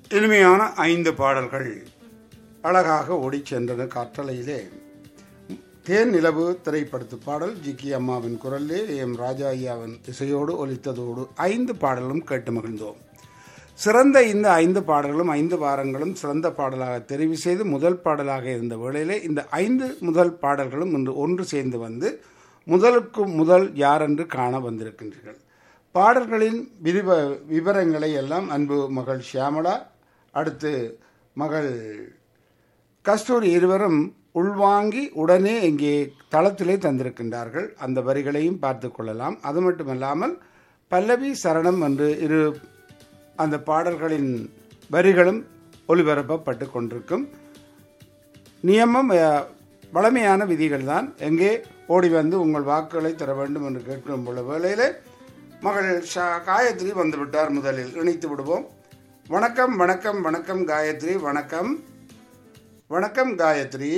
இனிமையான ஐந்து பாடல்கள் அழகாக ஓடிச் சென்றன காற்றலையிலே தேன் நிலவு திரைப்படத்து பாடல் ஜிக்கி அம்மாவின் குரலிலே எம் ராஜா ஐயாவின் இசையோடு ஒலித்ததோடு ஐந்து பாடலும் கேட்டு மகிழ்ந்தோம் சிறந்த இந்த ஐந்து பாடல்களும் ஐந்து வாரங்களும் சிறந்த பாடலாக தெரிவு செய்து முதல் பாடலாக இருந்த வேளையிலே இந்த ஐந்து முதல் பாடல்களும் இன்று ஒன்று சேர்ந்து வந்து முதலுக்கு முதல் யார் என்று காண வந்திருக்கின்றீர்கள் பாடல்களின் விரிவ விவரங்களை எல்லாம் அன்பு மகள் ஷியாமளா அடுத்து மகள் கஸ்தூரி இருவரும் உள்வாங்கி உடனே இங்கே தளத்திலே தந்திருக்கின்றார்கள் அந்த வரிகளையும் பார்த்து கொள்ளலாம் அது மட்டுமல்லாமல் பல்லவி சரணம் என்று இரு அந்த பாடல்களின் வரிகளும் ஒளிபரப்பப்பட்டு கொண்டிருக்கும் நியமம் அஹ், வழமையான விதிகள் தான் எங்கே ஓடி வந்து உங்கள் வாக்குகளை தர வேண்டும் என்று கேட்கும் உள்ள வேளையிலே மகள் ஷா காயத்ரி வந்துவிட்டார் முதலில் இணைத்து விடுவோம் வணக்கம் வணக்கம் வணக்கம் காயத்ரி வணக்கம் வணக்கம் காயத்ரி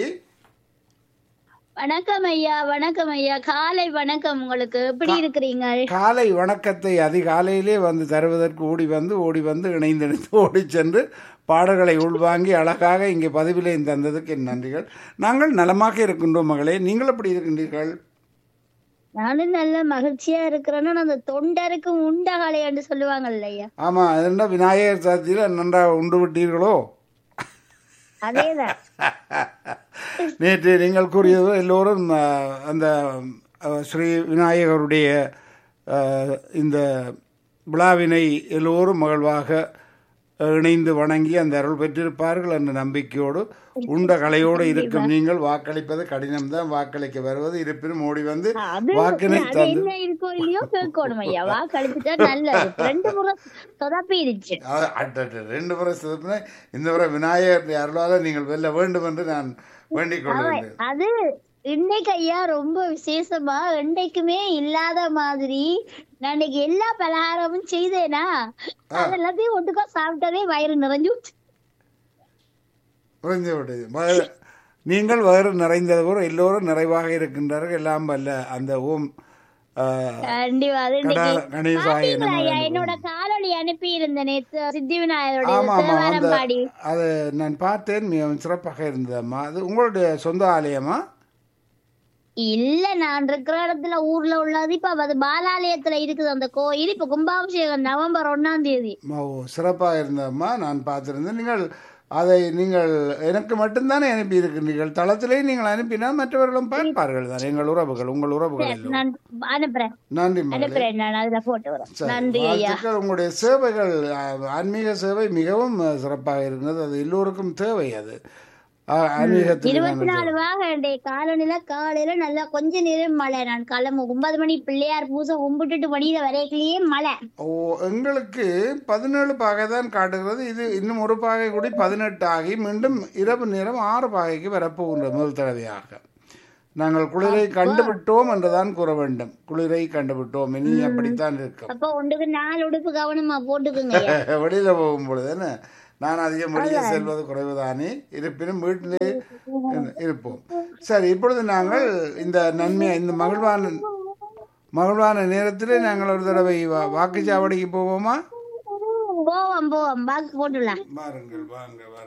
வணக்கம் ஐயா வணக்கம் ஐயா காலை வணக்கம் உங்களுக்கு எப்படி இருக்கிறீங்க காலை வணக்கத்தை அதிகாலையிலே வந்து தருவதற்கு ஓடி வந்து ஓடி வந்து இணைந்திணைந்து ஓடி சென்று பாடல்களை உள்வாங்கி அழகாக இங்கே பதிவிலே தந்ததுக்கு என் நன்றிகள் நாங்கள் நலமாக இருக்கின்றோம் மகளே நீங்கள் எப்படி இருக்கின்றீர்கள் நானும் நல்ல மகிழ்ச்சியா இருக்கிறேன்னு அந்த தொண்டருக்கு உண்டகாலை என்று சொல்லுவாங்கல்ல ஐயா ஆமாம் அதென்ன விநாயகர் சதுர்த்தியில் நன்றாக உண்டு விட்டீர்களோ அதேதான் நேற்று நீங்கள் கூறியது எல்லோரும் அஹ், அந்த அஹ், ஸ்ரீ விநாயகருடைய அஹ், இந்த விழாவினை எல்லோரும் மகிழ்வாக அஹ், இணைந்து வணங்கி அந்த அருள் பெற்றிருப்பார்கள் என்ற நம்பிக்கையோடு உண்ட கலையோடு இருக்கும் நீங்கள் வாக்களிப்பது கடினம்தான் வாக்களிக்க வருவது இருப்பினும் ஓடி வந்து அது வாக்கினை அது தந்து என்ன இருக்கோ இல்லையோ கேட்கணும் ஐயா வா கழிச்சுட்டா நல்லது ரெண்டு முறை சொதப்பிடுச்சு அ- அடடட, ரெண்டு முறை சிறப்பின இந்த முறை விநாயகர் அருளால நீங்கள் வெல்ல வேண்டும் என்று நான் வேண்டிக் கொள்கிறேன் அது இன்னைக்கு ஐயா ரொம்ப விசேஷமா என்றைக்குமே இல்லாத மாதிரி நான் இன்னைக்கு எல்லா பலகாரமும் செய்தேனா அது எல்லாத்தையும் ஒட்டுக்கா சாப்பிட்டதே வயிறு நிறைஞ்சு போச்சு. புரிந்து விட்டது வ- நீங்கள் வயிறு நிறைந்தது போல எல்லோரும் நிறைவாக இருக்கின்றார்கள் எல்லாம் வல்ல அந்த ஓம் ஆ, கண்டிப்பா அது இன்னைக்கு கடா- கணேசாய பாத்தீங்களா நமக ஐயா என்று என்னோட காலொளி அனுப்பி இருந்த நேத்து சித்தி விநாயகருடைய ஆமா ஆமா அந்த தேவாரம் பாடி அது நான் பார்த்தேன் மிகவும் சிறப்பாக இருந்ததம்மா அது உங்களுடைய சொந்த ஆலயமா இல்ல நான் இருக்கிற இடத்துல ஊர்ல உள்ளது இப்ப அது பாலாலயத்துல இருக்குது அந்த கோயில் இப்ப கும்பாபிஷேகம் நவம்பர் ஒண்ணாம் தேதி ஓ சிறப்பாக இருந்ததம்மா நான் பார்த்திருந்தேன் நீங்கள் அதை நீங்கள் எனக்கு மட்டும்தானே அனுப்பி இருக்கின்றீர்கள் தளத்திலே நீங்கள் அனுப்பினால் மற்றவர்களும் பார்ப்பார்கள் தான் எங்கள் உறவுகள் உங்கள் உறவுகள் எல்லோரும். நான் அனுப்புறேன் நன்றி மகளே அனுப்புறேன் நான் அதுல போட்டு வரேன் சரி, நன்றி ஐயா வாழ்த்துக்கள் உங்களுடைய சேவைகள் ஆ, ஆன்மீக சேவை மிகவும் அ, சிறப்பாக இருந்தது அது எல்லோருக்கும் தேவை அது ஆ, ஆன்மீகத்தில் இருபத்தி நாங்கள் நாலு வாக காலநில காலையில நல்லா கொஞ்ச நேரம் மழை நான் கிளம்பு ஒன்பது மணி பிள்ளையார் பூசை கும்பிட்டுட்டு மணியில வரையிலேயே மழை ஓ எங்களுக்கு பதினேழு பாகை தான் காட்டுகிறது இது இன்னும் ஒரு பாகை கூடி பதினெட்டு ஆகி மீண்டும் இரவு நேரம் ஆறு பாகைக்கு வரப்போகின்ற முதல் தடவையாக நாங்கள் குளிரை கண்டுவிட்டோம் என்றுதான் கூற வேண்டும் குளிரை கண்டுவிட்டோம் இனி அப்படித்தான் இருக்கும் அப்ப ஒன்றுக்கு நாலு உடுப்பு கவனமா போட்டுக்குங்க ஐயா வெளியில போகும் பொழுது என்ன நான் அதிகம் வெளியே செல்வது குறைவுதானே இருப்பினும் வீட்டிலே இருப்போம் சரி இப்பொழுது நாங்கள் இந்த நன்மை இந்த மகிழ்வான மகிழ்வான நேரத்திலே நாங்கள் ஒரு தடவை வா- வாக்குச்சாவடிக்கு போவோமா போவோம் போவோம் பாக்கு போட்டுலாம் வாருங்கள் வாங்க வாருங்கள்